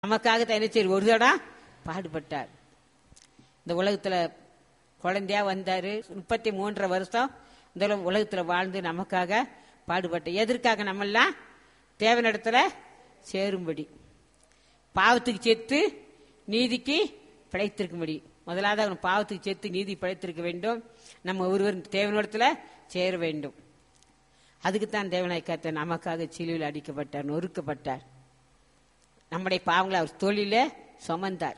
நமக்காக தான் என்ன செய்ய ஒரு தடம் பாடுபட்டார் இந்த உலகத்துல குழந்தையா வந்தாரு முப்பத்தி மூன்றரை வருஷம் இந்த உல- உலகத்துல வாழ்ந்து நமக்காக பாடுபட்டார் எதற்காக நம்மெல்லாம் தேவனிடத்துல சேரும்படி பாவத்துக்கு செத்து நீதிக்கு பிழைத்திருக்கும்படி முதலாவது அவன் பாவத்துக்கு செத்து நீதி பிழைத்திருக்க வேண்டும் நம்ம ஒருவர் தேவனிடத்துல சேர வேண்டும் அதுக்குத்தான் தேவனாய் கர்த்தர் நமக்காக சிலுவையில் அடிக்கப்பட்டார் நொறுக்கப்பட்டார் நம்முடைய பாவங்களை அவர் தொழில சுமந்தார்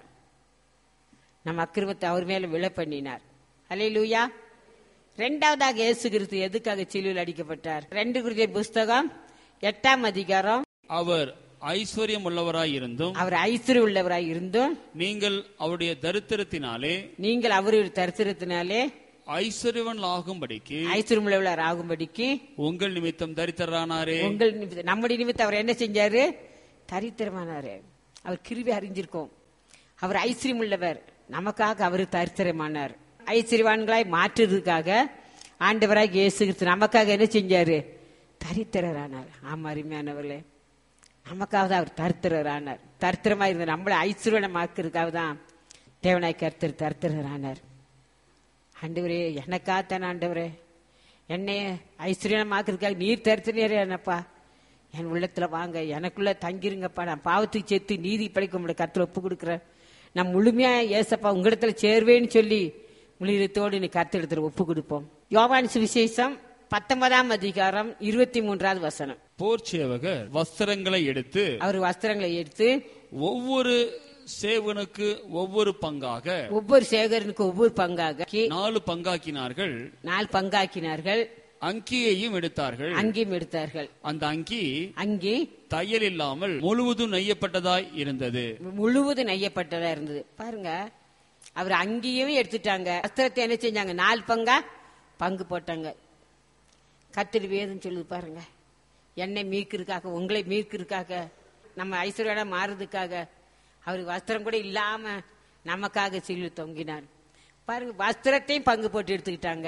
நம்ம அக்கிரமத்தை அவர் மேல விழ பண்ணினார் அலே லூயா ரெண்டாவதாக இயேசு கிறிஸ்து எதுக்காக சிலுவையில் அடிக்கப்பட்டார் ரெண்டு குறித்த புஸ்தகம் எட்டாம் அதிகாரம் அவர் ஐஸ்வர்யம் உள்ளவராய் இருந்தும் அவர் ஐஸ்வர்யம் உள்ளவராய் இருந்தும் நீங்கள் அவருடைய தரித்திரத்தினாலே நீங்கள் அவருடைய தரித்திரத்தினாலே ஐஸ்வர்யவன் ஆகும்படிக்கு ஐஸ்வர்யம் உள்ளவர் ஆகும்படிக்கு உங்கள் நிமித்தம் தரித்திரரானாரே உங்கள் நிமித்தம் நம்முடைய நிமித்தம் அவர் என்ன செஞ்சாரு தரித்திரமானாரு அவர் கிருவி அறிஞ்சிருக்கோம் அவர் ஐஸ்வர்யம் உள்ளவர் நமக்காக அவர் தரித்திரமானார் ஐஸ்வர்யவான்களாய் மாற்றுறதுக்காக ஆண்டவராக இயேசு கிறிஸ்து நமக்காக என்ன செஞ்சாரு தரித்திரரானார் ஆமா அருமையானவர்களே நமக்காக தான் அவர் தரித்திரரானார் தரித்திரமா இருந்த நம்மளை ஐஸ்வர்யமாக்குறதுக்காக தான் தேவனாய் கர்த்தர் தரித்திரரானார் ஆண்டவரே எனக்காகத்தான் ஆண்டவரே என்னை ஐஸ்வர்யமாக்குறதுக்காக நீர் தரித்திரே என்னப்பா என் உள்ளத்துல வாங்க எனக்குள்ள தங்கிருங்கப்பா நான் பாவத்துக்கு சேர்த்து நீதி படைக்க முடிய கருத்துல ஒப்பு கொடுக்குறேன் நான் முழுமையா ஏசப்பா உங்களிடத்துல சேர்வேன்னு சொல்லி முழுத்தோடு நீ கருத்து ஒப்பு கொடுப்போம் யோவான் சுவிசேஷம் பத்தொன்பதாம் அதிகாரம் இருபத்தி மூன்றாவது வசனம் போர் சேவகர் வஸ்திரங்களை எடுத்து அவர் வஸ்திரங்களை எடுத்து ஒவ்வொரு சேவனுக்கு ஒவ்வொரு பங்காக ஒவ்வொரு சேகரனுக்கு ஒவ்வொரு பங்காக நாலு பங்காக்கினார்கள் நாலு பங்காக்கினார்கள் அங்கியையும் எடுத்தார்கள் அங்கேயும் எடுத்தார்கள் அந்த அங்கி அங்கே தையல் இல்லாமல் முழுவதும் நெய்யப்பட்டதாய் இருந்தது முழுவதும் நெய்யப்பட்டதா இருந்தது பாருங்க அவர் அங்கேயும் எடுத்துட்டாங்க வஸ்திரத்தை என்ன செஞ்சாங்க நாலு பங்கா பங்கு போட்டாங்க கத்திரி வேதம் சொல்லுது பாருங்க என்னை மீட்கிறதுக்காக உங்களை மீட்கிறதுக்காக நம்ம ஐஸ்வர்யா மாறுறதுக்காக அவர் வஸ்திரம் கூட இல்லாம நமக்காக சில்லு தொங்கினார் பாருங்க வஸ்திரத்தையும் பங்கு போட்டு எடுத்துக்கிட்டாங்க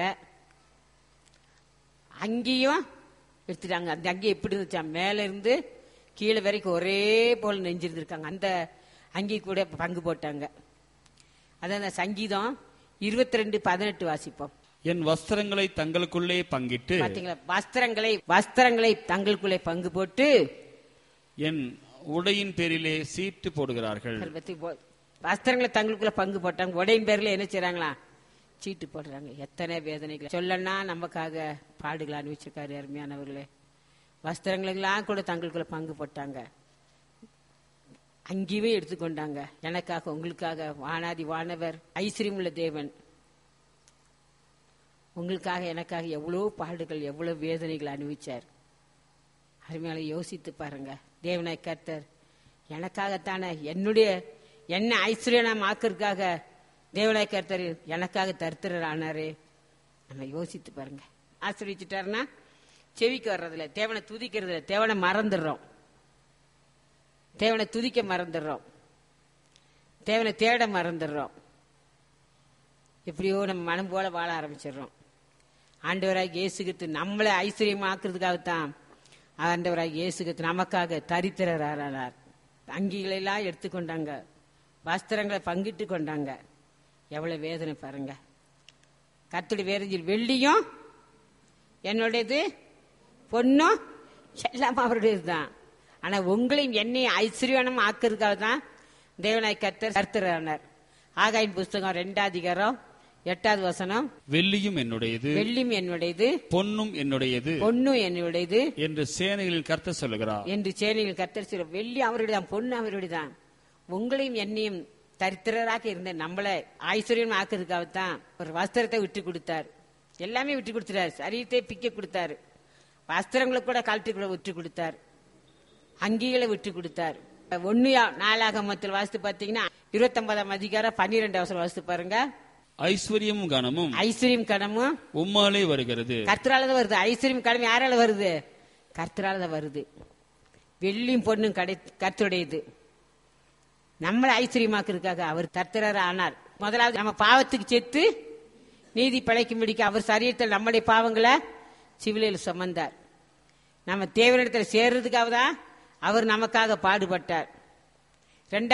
அங்கேயும் எடுத்துட்டாங்க அந்த அங்கே எப்படி இருந்துச்சா மேல இருந்து கீழே வரைக்கும் ஒரே போல நெஞ்சிருந்திருக்காங்க அந்த அங்கி கூட பங்கு போட்டாங்க அதான் அந்த சங்கீதம் இருபத்தி ரெண்டு பதினெட்டு வாசிப்போம் என் வஸ்திரங்களை தங்களுக்குள்ளே பங்கிட்டு பாத்தீங்களா வஸ்திரங்களை வஸ்திரங்களை தங்களுக்குள்ளே பங்கு போட்டு என் உடையின் பேரிலே சீட்டு போடுகிறார்கள் அதை பத்தி போ- வஸ்திரங்களை தங்களுக்குள்ள பங்கு போட்டாங்க உடையின் பேர்ல என்ன செய்றாங்களா சீட்டு போடுறாங்க எத்தனை வேதனைகள் சொல்லனா நமக்காக பாடுகள் அனுபவிச்சிருக்காரு அருமையானவர்களே வஸ்திரங்களெல்லாம் கூட தங்களுக்குள்ள பங்கு போட்டாங்க அங்கேயே எடுத்துக்கொண்டாங்க எனக்காக உங்களுக்காக வானாதி வானவர் ஐஸ்வர்யமுள்ள தேவன் உங்களுக்காக எனக்காக எவ்வளவு பாடுகள் எவ்வளவு வேதனைகள் அனுபவிச்சார் அருமையால யோசித்து பாருங்க தேவனாய் கர்த்தர் எனக்காகத்தானே என்னுடைய என்ன ஐஸ்வர்யனம் ஆக்கிறதுக்காக தேவனாய் கர்த்தர் எனக்காக தருத்திரர் ஆனாரு நம்ம யோசித்து பாருங்க ஆசிரியச்சிட்டாருன்னா செவிக்கு வர்றதில்ல தேவனை துதிக்கிறதுல தேவனை மறந்துடுறோம் தேவனை துதிக்க மறந்துடுறோம் தேவனை தேட மறந்துடுறோம் எப்படியோ நம்ம மனம் போல வாழ ஆரம்பிச்சிடுறோம் ஆண்டவராக இயேசுகித்து நம்மளை ஐஸ்வர்யமாக்குறதுக்காகத்தான் ஆண்டவராக இயேசுகித்து நமக்காக தரித்திரரானார் அங்கிகளை எல்லாம் எடுத்துக்கொண்டாங்க வஸ்திரங்களை பங்கிட்டு கொண்டாங்க எவ்வளவு வேதனை பாருங்க கத்துடி வேறஞ்சில் வெள்ளியும் என்னுடையது பொண்ணும் எல்லாம் அவருடையது தான் ஆனா உங்களையும் என்னையும் ஐஸ்வர்யனம் ஆக்குறதுக்காக தான் தேவனாய் கர்த்தர் கர்த்தரானார் ஆகாயின் புஸ்தகம் ரெண்டாம் அதிகாரம் எட்டாவது வசனம் வெள்ளியும் என்னுடையது வெள்ளியும் என்னுடையது பொன்னும் என்னுடையது பொண்ணும் என்னுடையது என்று சேனைகளில் கர்த்தர் சொல்லுகிறார் என்று சேனையில் கர்த்தர் சொல்ல வெள்ளி அவருடையதான் பொண்ணு அவருடையதான் உங்களையும் என்னையும் தரித்திரராக இருந்த நம்மளை ஐஸ்வர்யம் ஆக்குறதுக்காகத்தான் ஒரு வஸ்திரத்தை விட்டு கொடுத்தார் எல்லாமே விட்டு கொடுத்துட்டாரு சரீரத்தை பிக்க கொடுத்தாரு வஸ்திரங்களை கூட கழட்டி கூட விட்டு கொடுத்தார் அங்கிகளை விட்டு கொடுத்தார் ஒன்னு நாளாகமத்தில் வாசித்து பார்த்தீங்கன்னா இருபத்தொன்பதாம் அதிகாரம் பன்னிரெண்டு அவசரம் வாசித்து பாருங்க ஐஸ்வர்யமும் கனமும் ஐஸ்வர்யம் கடமும் உம்மாலே வருகிறது கர்த்தரால தான் வருது ஐஸ்வர்யம் கடமை யாரால வருது கர்த்தரால தான் வருது வெள்ளியும் பொண்ணும் கடை கர்த்தருடையது நம்மளை ஐஸ்வர்யமாக்குறதுக்காக அவர் கர்த்தராக ஆனார் முதலாவது நம்ம பாவத்துக்கு செத்து நீதி பிழைக்கும்படிக்கு அவர் சரீரத்தில் நம்முடைய பாவங்களை சிவிலையில் சுமந்தார் நம்ம தேவனிடத்தில் சேர்றதுக்காக தான் அவர் நமக்காக பாடுபட்டார்